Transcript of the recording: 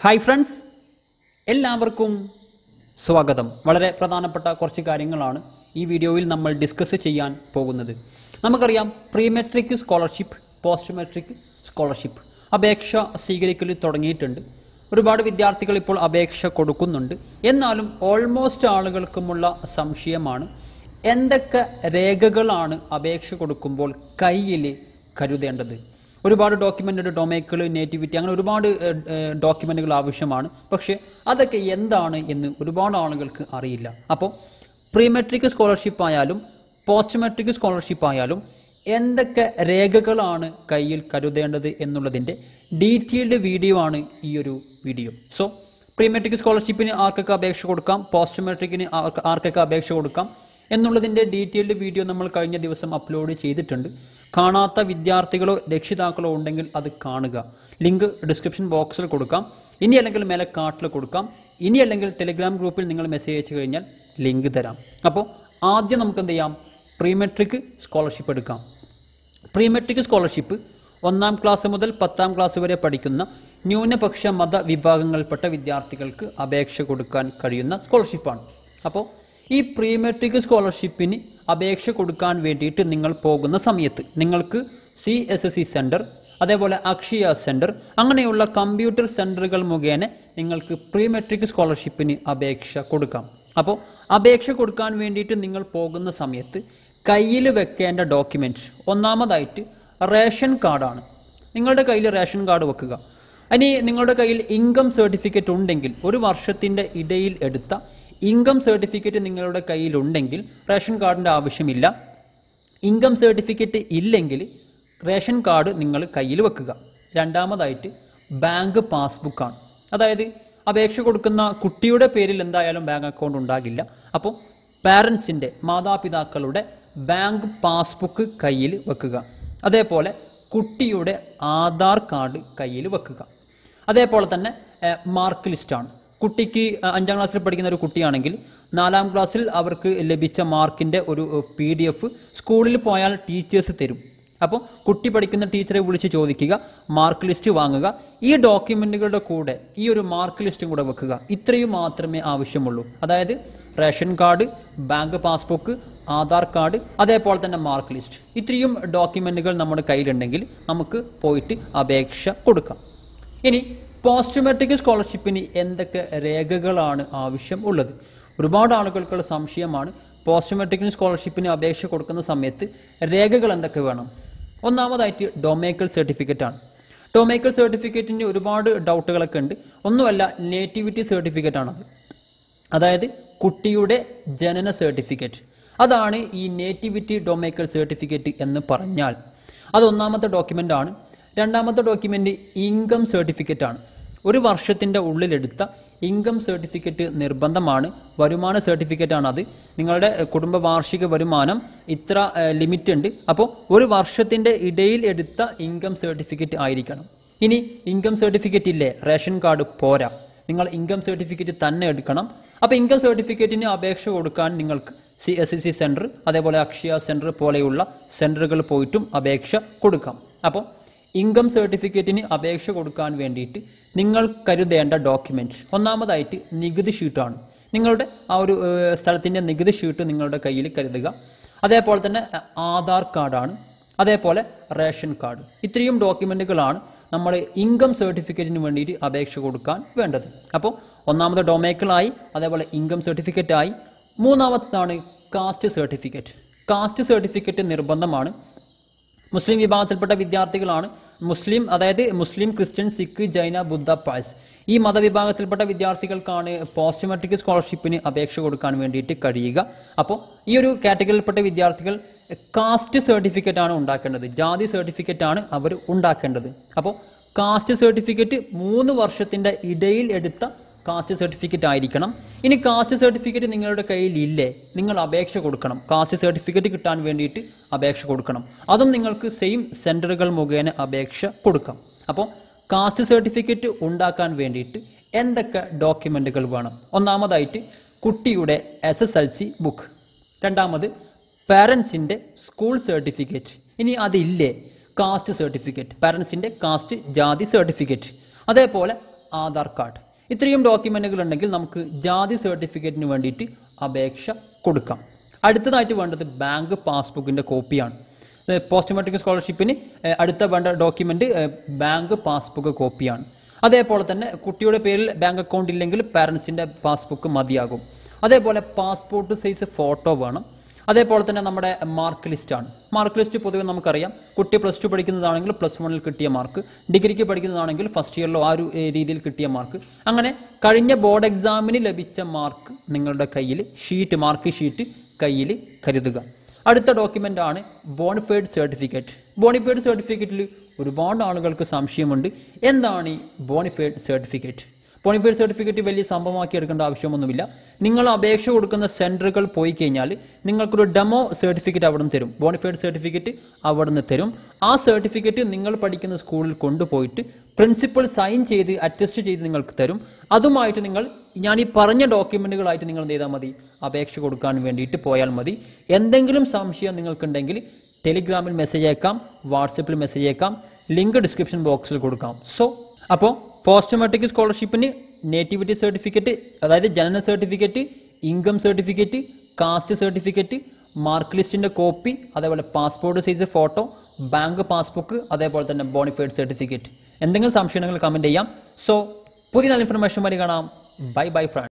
hi friends എല്ലാവർക്കും സ്വാഗതം വളരെ പ്രധാനപ്പെട്ട കുറച്ച് കാര്യങ്ങളാണ് ഈ വീഡിയോയിൽ നമ്മൾ ഡിസ്കസ് ചെയ്യാൻ പോകുന്നത് നമുക്കറിയാം pre matric scholarship post matric scholarship അപേക്ഷ സ്വീകരിക്കൽ തുടങ്ങിയിട്ടുണ്ട് ഒരുപാട് വിദ്യാർത്ഥികൾ ഇപ്പോൾ അപേക്ഷ കൊടുക്കുന്നുണ്ട് എന്നാലും ഓൾമോസ്റ്റ് ആളുകൾക്കുമുള്ള സംശയമാണ് എന്തൊക്കെ രേഖകളാണ് അപേക്ഷ കൊടുക്കുമ്പോൾ കയ്യിൽ കരുതേണ്ടത് ഒരുപാട് ഡോക്യുമെൻ്റ് ഡൊമേക്കൾ നേറ്റിവിറ്റി അങ്ങനെ ഒരുപാട് ഡോക്യുമെൻറ്റുകൾ ആവശ്യമാണ് പക്ഷേ അതൊക്കെ എന്താണ് എന്ന് ഒരുപാട് ആളുകൾക്ക് അറിയില്ല അപ്പോൾ പ്രീ മെട്രിക് സ്കോളർഷിപ്പ് ആയാലും പോസ്റ്റ് മെട്രിക് സ്കോളർഷിപ്പ് ആയാലും എന്തൊക്കെ രേഖകളാണ് കയ്യിൽ കരുതേണ്ടത് എന്നുള്ളതിൻ്റെ ഡീറ്റെയിൽഡ് വീഡിയോ ആണ് ഈ ഒരു വീഡിയോ സോ പ്രീ മെട്രിക് സ്കോളർഷിപ്പിന് ആർക്കൊക്കെ അപേക്ഷ കൊടുക്കാം പോസ്റ്റ് മെട്രിക്കിന് ആർക്ക് ആർക്കൊക്കെ അപേക്ഷ കൊടുക്കാം എന്നുള്ളതിൻ്റെ ഡീറ്റെയിൽഡ് വീഡിയോ നമ്മൾ കഴിഞ്ഞ ദിവസം അപ്ലോഡ് ചെയ്തിട്ടുണ്ട് കാണാത്ത വിദ്യാർത്ഥികളോ രക്ഷിതാക്കളോ ഉണ്ടെങ്കിൽ അത് കാണുക ലിങ്ക് ഡിസ്ക്രിപ്ഷൻ ബോക്സിൽ കൊടുക്കാം ഇനി അല്ലെങ്കിൽ മേലെ കാർട്ടിൽ കൊടുക്കാം ഇനി അല്ലെങ്കിൽ ടെലിഗ്രാം ഗ്രൂപ്പിൽ നിങ്ങൾ മെസ്സേജ് അയച്ചു കഴിഞ്ഞാൽ ലിങ്ക് തരാം അപ്പോൾ ആദ്യം നമുക്ക് എന്ത് ചെയ്യാം പ്രീമെട്രിക് സ്കോളർഷിപ്പ് എടുക്കാം പ്രീമെട്രിക് സ്കോളർഷിപ്പ് ഒന്നാം ക്ലാസ് മുതൽ പത്താം ക്ലാസ് വരെ പഠിക്കുന്ന ന്യൂനപക്ഷ മത വിഭാഗങ്ങളിൽപ്പെട്ട വിദ്യാർത്ഥികൾക്ക് അപേക്ഷ കൊടുക്കാൻ കഴിയുന്ന സ്കോളർഷിപ്പാണ് അപ്പോൾ ഈ പ്രീമെട്രിക് സ്കോളർഷിപ്പിന് അപേക്ഷ കൊടുക്കാൻ വേണ്ടിയിട്ട് നിങ്ങൾ പോകുന്ന സമയത്ത് നിങ്ങൾക്ക് C S S C centre അതേപോലെ അക്ഷയ സെൻറ്റർ അങ്ങനെയുള്ള കമ്പ്യൂട്ടർ സെൻറ്ററുകൾ മുഖേന നിങ്ങൾക്ക് പ്രീമെട്രിക് സ്കോളർഷിപ്പിന് അപേക്ഷ കൊടുക്കാം അപ്പോൾ അപേക്ഷ കൊടുക്കാൻ വേണ്ടിയിട്ട് നിങ്ങൾ പോകുന്ന സമയത്ത് കയ്യിൽ വെക്കേണ്ട ഡോക്യുമെൻറ്റ്സ് ഒന്നാമതായിട്ട് റേഷൻ കാർഡാണ് നിങ്ങളുടെ കയ്യിൽ റേഷൻ കാർഡ് വെക്കുക ഇനി നിങ്ങളുടെ കയ്യിൽ ഇൻകം സർട്ടിഫിക്കറ്റ് ഉണ്ടെങ്കിൽ ഒരു വർഷത്തിൻ്റെ ഇടയിൽ എടുത്ത ഇൻകം സർട്ടിഫിക്കറ്റ് നിങ്ങളുടെ കയ്യിലുണ്ടെങ്കിൽ റേഷൻ കാർഡിൻ്റെ ആവശ്യമില്ല ഇൻകം സർട്ടിഫിക്കറ്റ് ഇല്ലെങ്കിൽ റേഷൻ കാർഡ് നിങ്ങൾ കയ്യിൽ വെക്കുക രണ്ടാമതായിട്ട് ബാങ്ക് പാസ്ബുക്കാണ് അതായത് അപേക്ഷ കൊടുക്കുന്ന കുട്ടിയുടെ പേരിൽ എന്തായാലും ബാങ്ക് അക്കൗണ്ട് ഉണ്ടാകില്ല അപ്പോൾ പാരൻസിൻ്റെ മാതാപിതാക്കളുടെ ബാങ്ക് പാസ്ബുക്ക് കയ്യിൽ വെക്കുക അതേപോലെ കുട്ടിയുടെ ആധാർ കാർഡ് കയ്യിൽ വെക്കുക അതേപോലെ തന്നെ മാർക്ക് ലിസ്റ്റാണ് കുട്ടിക്ക് അഹ് അഞ്ചാം ക്ലാസ്സിൽ പഠിക്കുന്ന ഒരു കുട്ടിയാണെങ്കിൽ നാലാം ക്ലാസ്സിൽ അവർക്ക് ലഭിച്ച മാർക്കിൻ്റെ ഒരു പി ഡി എഫ് സ്കൂളിൽ പോയാൽ ടീച്ചേഴ്സ് തരും അപ്പോൾ കുട്ടി പഠിക്കുന്ന ടീച്ചറെ വിളിച്ച് ചോദിക്കുക മാർക്ക് ലിസ്റ്റ് വാങ്ങുക ഈ ഡോക്യുമെൻറ്റുകളുടെ കൂടെ ഈ ഒരു മാർക്ക് ലിസ്റ്റും കൂടെ വെക്കുക ഇത്രയും മാത്രമേ ആവശ്യമുള്ളൂ അതായത് ration card bank passbook Aadhaar card അതേപോലെ തന്നെ മാർക്ക് ലിസ്റ്റ് ഇത്രയും ഡോക്യുമെൻറ്റുകൾ നമ്മുടെ കയ്യിലുണ്ടെങ്കിൽ നമുക്ക് പോയിട്ട് അപേക്ഷ കൊടുക്കാം ഇനി പോസ്റ്റ് മെട്രിക് സ്കോളർഷിപ്പിന് എന്തൊക്കെ രേഖകളാണ് ആവശ്യം ഉള്ളത് ഒരുപാട് ആളുകൾക്കുള്ള സംശയമാണ് പോസ്റ്റ് മെട്രിക്കിന് സ്കോളർഷിപ്പിന് അപേക്ഷ കൊടുക്കുന്ന സമയത്ത് രേഖകൾ എന്തൊക്കെ വേണം ഒന്നാമതായിട്ട് ഡൊമേക്കൽ സർട്ടിഫിക്കറ്റ് ആണ് ഡൊമേക്കൽ സർട്ടിഫിക്കറ്റിന് ഒരുപാട് ഡൗട്ടുകളൊക്കെ ഉണ്ട് ഒന്നുമല്ല നേറ്റിവിറ്റി സർട്ടിഫിക്കറ്റ് ആണത് അതായത് കുട്ടിയുടെ ജനന സർട്ടിഫിക്കറ്റ് അതാണ് ഈ നേറ്റിവിറ്റി ഡൊമേക്കൽ സർട്ടിഫിക്കറ്റ് എന്ന് പറഞ്ഞാൽ അത് ഒന്നാമത്തെ ഡോക്യുമെൻ്റ് ആണ് രണ്ടാമത്തെ ഡോക്യുമെൻ്റ് ഇൻകം സർട്ടിഫിക്കറ്റ് ആണ് ഒരു വർഷത്തിൻ്റെ ഉള്ളിലെടുത്ത ഇൻകം സർട്ടിഫിക്കറ്റ് നിർബന്ധമാണ് വരുമാന സർട്ടിഫിക്കറ്റ് ആണ് അത് നിങ്ങളുടെ എഹ്, കുടുംബ വാർഷിക വരുമാനം ഇത്ര ലിമിറ്റ് ഉണ്ട് അപ്പോൾ ഒരു വർഷത്തിൻ്റെ ഇടയിൽ എടുത്ത ഇൻകം സർട്ടിഫിക്കറ്റ് ആയിരിക്കണം ഇനി ഇൻകം സർട്ടിഫിക്കറ്റ് ഇല്ലേ റേഷൻ കാർഡ് പോരാ നിങ്ങൾ ഇൻകം സർട്ടിഫിക്കറ്റ് തന്നെ എടുക്കണം അപ്പോൾ ഇൻകം സർട്ടിഫിക്കറ്റിന് അപേക്ഷ കൊടുക്കാൻ നിങ്ങൾക്ക് സി എസ് സി സെൻറ്റർ അതേപോലെ അക്ഷയ സെൻറ്റർ പോലെയുള്ള സെൻറ്ററുകൾ പോയിട്ടും അപേക്ഷ കൊടുക്കാം അപ്പോൾ ഇൻകം സർട്ടിഫിക്കറ്റിന് അപേക്ഷ കൊടുക്കാൻ വേണ്ടിയിട്ട് നിങ്ങൾ കരുതേണ്ട ഡോക്യുമെൻറ്റ്സ് ഒന്നാമതായിട്ട് നികുതി ഷീട്ടാണ് നിങ്ങളുടെ ആ ഒരു ഏഹ്, സ്ഥലത്തിൻ്റെ നികുതി ഷീട്ട് നിങ്ങളുടെ കയ്യിൽ കരുതുക അതേപോലെ തന്നെ അഹ്, ആധാർ കാർഡാണ് അതേപോലെ റേഷൻ കാർഡ് ഇത്രയും ഡോക്യുമെൻറ്റുകളാണ് നമ്മൾ ഇൻകം സർട്ടിഫിക്കറ്റിന് വേണ്ടിയിട്ട് അപേക്ഷ കൊടുക്കാൻ വേണ്ടത് അപ്പോൾ ഒന്നാമത് ഡൊമേക്കിളായി അതേപോലെ ഇൻകം സർട്ടിഫിക്കറ്റായി മൂന്നാമത്തതാണ് കാസ്റ്റ് സർട്ടിഫിക്കറ്റ് കാസ്റ്റ് സർട്ടിഫിക്കറ്റ് നിർബന്ധമാണ് മുസ്ലിം വിഭാഗത്തിൽപ്പെട്ട വിദ്യാർത്ഥികളാണ് മുസ്ലിം അതായത് മുസ്ലിം ക്രിസ്ത്യൻ സിഖ് ജൈന ബുദ്ധ പാഴ്സ് ഈ മതവിഭാഗത്തിൽപ്പെട്ട വിദ്യാർത്ഥികൾക്കാണ് പോസ്റ്റ് മെട്രിക് സ്കോളർഷിപ്പിന് അപേക്ഷ കൊടുക്കാൻ വേണ്ടിയിട്ട് കഴിയുക അപ്പോൾ ഈ ഒരു കാറ്റഗറിയിൽപ്പെട്ട വിദ്യാർത്ഥികൾ കാസ്റ്റ് സർട്ടിഫിക്കറ്റ് ആണ് ഉണ്ടാക്കേണ്ടത് ജാതി സർട്ടിഫിക്കറ്റ് ആണ് അവർ ഉണ്ടാക്കേണ്ടത് അപ്പോൾ കാസ്റ്റ് സർട്ടിഫിക്കറ്റ് മൂന്ന് വർഷത്തിൻ്റെ ഇടയിൽ എടുത്ത കാസ്റ്റ് സർട്ടിഫിക്കറ്റ് ആയിരിക്കണം ഇനി കാസ്റ്റ് സർട്ടിഫിക്കറ്റ് നിങ്ങളുടെ കയ്യിൽ ഇല്ലേ നിങ്ങൾ അപേക്ഷ കൊടുക്കണം കാസ്റ്റ് സർട്ടിഫിക്കറ്റ് കിട്ടാൻ വേണ്ടിയിട്ട് അപേക്ഷ കൊടുക്കണം അതും നിങ്ങൾക്ക് സെയിം സെൻറ്ററുകൾ മുഖേന അപേക്ഷ കൊടുക്കാം അപ്പോൾ കാസ്റ്റ് സർട്ടിഫിക്കറ്റ് ഉണ്ടാക്കാൻ വേണ്ടിയിട്ട് എന്തൊക്കെ ഡോക്യുമെൻറ്റുകൾ വേണം ഒന്നാമതായിട്ട് കുട്ടിയുടെ S S L C book രണ്ടാമത് പാരൻസിൻ്റെ സ്കൂൾ സർട്ടിഫിക്കറ്റ് ഇനി അതില്ലേ കാസ്റ്റ് സർട്ടിഫിക്കറ്റ് പാരൻസിൻ്റെ കാസ്റ്റ് ജാതി സർട്ടിഫിക്കറ്റ് അതേപോലെ ആധാർ കാർഡ് ഇത്രയും ഡോക്യുമെൻറ്റുകൾ ഉണ്ടെങ്കിൽ നമുക്ക് ജാതി സർട്ടിഫിക്കറ്റിന് വേണ്ടിയിട്ട് അപേക്ഷ കൊടുക്കാം അടുത്തതായിട്ട് വേണ്ടത് ബാങ്ക് പാസ്ബുക്കിൻ്റെ കോപ്പിയാണ് പോസ്റ്റ് മെട്രിക് സ്കോളർഷിപ്പിന് ഏഹ്, അടുത്ത വേണ്ട ഡോക്യുമെൻ്റ് ബാങ്ക് പാസ്ബുക്ക് കോപ്പിയാണ് അതേപോലെ തന്നെ കുട്ടിയുടെ പേരിൽ ബാങ്ക് അക്കൗണ്ട് ഇല്ലെങ്കിൽ പാരൻസിൻ്റെ പാസ്ബുക്ക് മതിയാകും അതേപോലെ പാസ്പോർട്ട് സൈസ് ഫോട്ടോ വേണം അതേപോലെ തന്നെ നമ്മുടെ മാർക്ക് ലിസ്റ്റാണ് മാർക്ക് ലിസ്റ്റ് പൊതുവെ നമുക്കറിയാം കുട്ടി പ്ലസ് ടു പഠിക്കുന്നതാണെങ്കിൽ പ്ലസ് വണ്ണിൽ കിട്ടിയ മാർക്ക് ഡിഗ്രിക്ക് പഠിക്കുന്നതാണെങ്കിൽ ഫസ്റ്റ് ഇയറിലോ ആ ഒരു ഏഹ്, രീതിയിൽ കിട്ടിയ മാർക്ക് അങ്ങനെ കഴിഞ്ഞ ബോർഡ് എക്സാമിന് ലഭിച്ച മാർക്ക് നിങ്ങളുടെ കയ്യിൽ ഷീറ്റ് മാർക്ക് ഷീറ്റ് കയ്യിൽ കരുതുക അടുത്ത ഡോക്യുമെൻ്റ് ആണ് ബോണിഫൈഡ് സർട്ടിഫിക്കറ്റ് ബോണിഫൈഡ് സർട്ടിഫിക്കറ്റിൽ ഒരുപാട് ആളുകൾക്ക് സംശയമുണ്ട് എന്താണ് ഈ ബോണിഫൈഡ് സർട്ടിഫിക്കറ്റ് ബോണിഫൈഡ് സർട്ടിഫിക്കറ്റ് വലിയ സംഭവമാക്കി എടുക്കേണ്ട ആവശ്യമൊന്നുമില്ല നിങ്ങൾ അപേക്ഷ കൊടുക്കുന്ന സെൻറ്ററുകൾ പോയി കഴിഞ്ഞാൽ നിങ്ങൾക്കൊരു ഡെമോ സർട്ടിഫിക്കറ്റ് അവിടെ നിന്ന് തരും ബോണിഫൈഡ് സർട്ടിഫിക്കറ്റ് അവിടെ നിന്ന് തരും ആ സർട്ടിഫിക്കറ്റ് നിങ്ങൾ പഠിക്കുന്ന സ്കൂളിൽ കൊണ്ടുപോയിട്ട് പ്രിൻസിപ്പൽ സൈൻ ചെയ്ത് അറ്റസ്റ്റ് ചെയ്ത് നിങ്ങൾക്ക് തരും അതുമായിട്ട് നിങ്ങൾ ഞാൻ ഈ പറഞ്ഞ ഡോക്യുമെൻറ്റുകളായിട്ട് നിങ്ങൾ എന്ത് ചെയ്താൽ മതി അപേക്ഷ കൊടുക്കാൻ വേണ്ടിയിട്ട് പോയാൽ മതി എന്തെങ്കിലും സംശയം നിങ്ങൾക്കുണ്ടെങ്കിൽ ടെലിഗ്രാമിൽ മെസ്സേജ് അയക്കാം വാട്സപ്പിൽ മെസ്സേജ് അയക്കാം ലിങ്ക് ഡിസ്ക്രിപ്ഷൻ ബോക്സിൽ കൊടുക്കാം സോ അപ്പോൾ പോസ്റ്റ് മെട്രിക് സ്കോളർഷിപ്പിന് നേറ്റിവിറ്റി സർട്ടിഫിക്കറ്റ് അതായത് ജനന certificate income certificate caste certificate mark ലിസ്റ്റിൻ്റെ കോപ്പി അതേപോലെ passport size photo bank passbook അതേപോലെ തന്നെ ബോണിഫൈഡ് സർട്ടിഫിക്കറ്റ് എന്തെങ്കിലും സംശയങ്ങൾ കമൻറ്റ് ചെയ്യാം സോ പുതിയ നല്ല ഇൻഫർമേഷൻ വരെ കാണാം ബൈ ബൈ ഫ്രണ്ട്